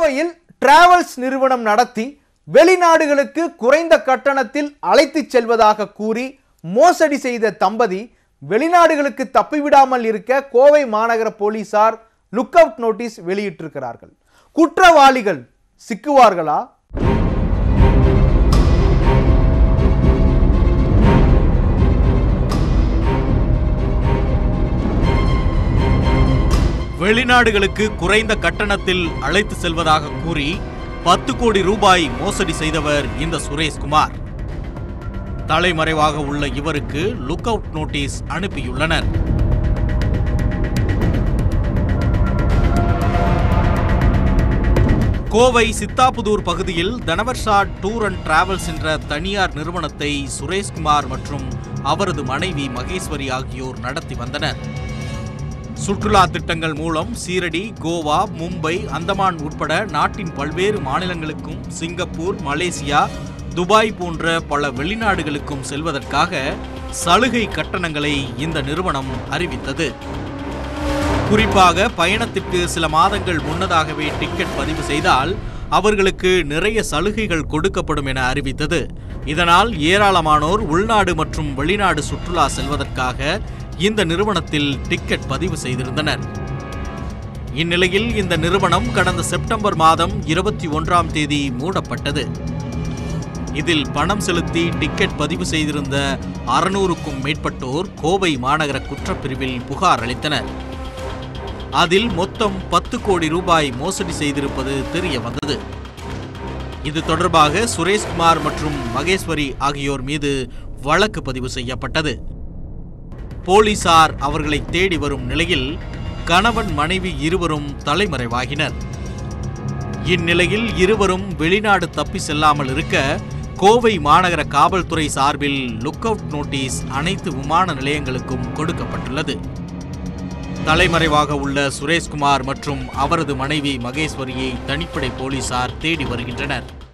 கோவையில் டிராவல்ஸ் நிறுவனம் நடத்தி வெளிநாடுகளுக்கு குறைந்த கட்டணத்தில் அழைத்துச் செல்வதாக கூறி மோசடி செய்த தம்பதி வெளிநாடுகளுக்கு தப்பிவிடாமல் இருக்க கோவை மாநகர போலீசார் லுக் அவுட் நோட்டீஸ் வெளியிட்டிருக்கிறார்கள் குற்றவாளிகள் சிக்குவார்களா வெளிநாடுகளுக்கு குறைந்த கட்டணத்தில் அழைத்து செல்வதாக கூறி பத்து கோடி ரூபாய் மோசடி செய்தவர் இந்த சுரேஷ்குமார் தலைமறைவாக உள்ள இவருக்கு லுக் அவுட் நோட்டீஸ் அனுப்பியுள்ளனர் கோவை சித்தாபுதூர் பகுதியில் தனவர்ஷா டூர் அண்ட் டிராவல்ஸ் என்ற தனியார் நிறுவனத்தை சுரேஷ்குமார் மற்றும் அவரது மனைவி மகேஸ்வரி ஆகியோர் நடத்தி வந்தனர் சுற்றுலா திட்டங்கள் மூலம் சீரடி கோவா மும்பை அந்தமான் உட்பட நாட்டின் பல்வேறு மாநிலங்களுக்கும் சிங்கப்பூர் மலேசியா துபாய் போன்ற பல வெளிநாடுகளுக்கும் செல்வதற்காக சலுகை கட்டணங்களை இந்த நிறுவனம் அறிவித்தது குறிப்பாக பயணத்திற்கு சில மாதங்கள் முன்னதாகவே டிக்கெட் பதிவு செய்தால் அவர்களுக்கு நிறைய சலுகைகள் கொடுக்கப்படும் என அறிவித்தது இதனால் ஏராளமானோர் உள்நாடு மற்றும் வெளிநாடு சுற்றுலா செல்வதற்காக இந்த நிறுவனத்தில் டிக்கெட் பதிவு செய்திருந்தனர் இந்நிலையில் இந்த நிறுவனம் கடந்த செப்டம்பர் மாதம் இருபத்தி ஒன்றாம் தேதி மூடப்பட்டது இதில் பணம் செலுத்தி டிக்கெட் பதிவு செய்திருந்த அறுநூறுக்கும் மேற்பட்டோர் கோவை மாநகர குற்றப்பிரிவில் புகார் அளித்தனர் அதில் மொத்தம் பத்து கோடி ரூபாய் மோசடி செய்திருப்பது தெரிய வந்தது இது தொடர்பாக சுரேஷ்குமார் மற்றும் மகேஸ்வரி ஆகியோர் மீது வழக்கு பதிவு செய்யப்பட்டது போலீசார் அவர்களை தேடி வரும் நிலையில் கணவன் மனைவி இருவரும் தலைமறைவாகினர் இந்நிலையில் இருவரும் வெளிநாடு தப்பி செல்லாமல் இருக்க கோவை மாநகர காவல்துறை சார்பில் லுக் அவுட் நோட்டீஸ் அனைத்து விமான நிலையங்களுக்கும் கொடுக்கப்பட்டுள்ளது தலைமறைவாக உள்ள சுரேஷ்குமார் மற்றும் அவரது மனைவி மகேஸ்வரியை தனிப்படை போலீசார் தேடி வருகின்றனர்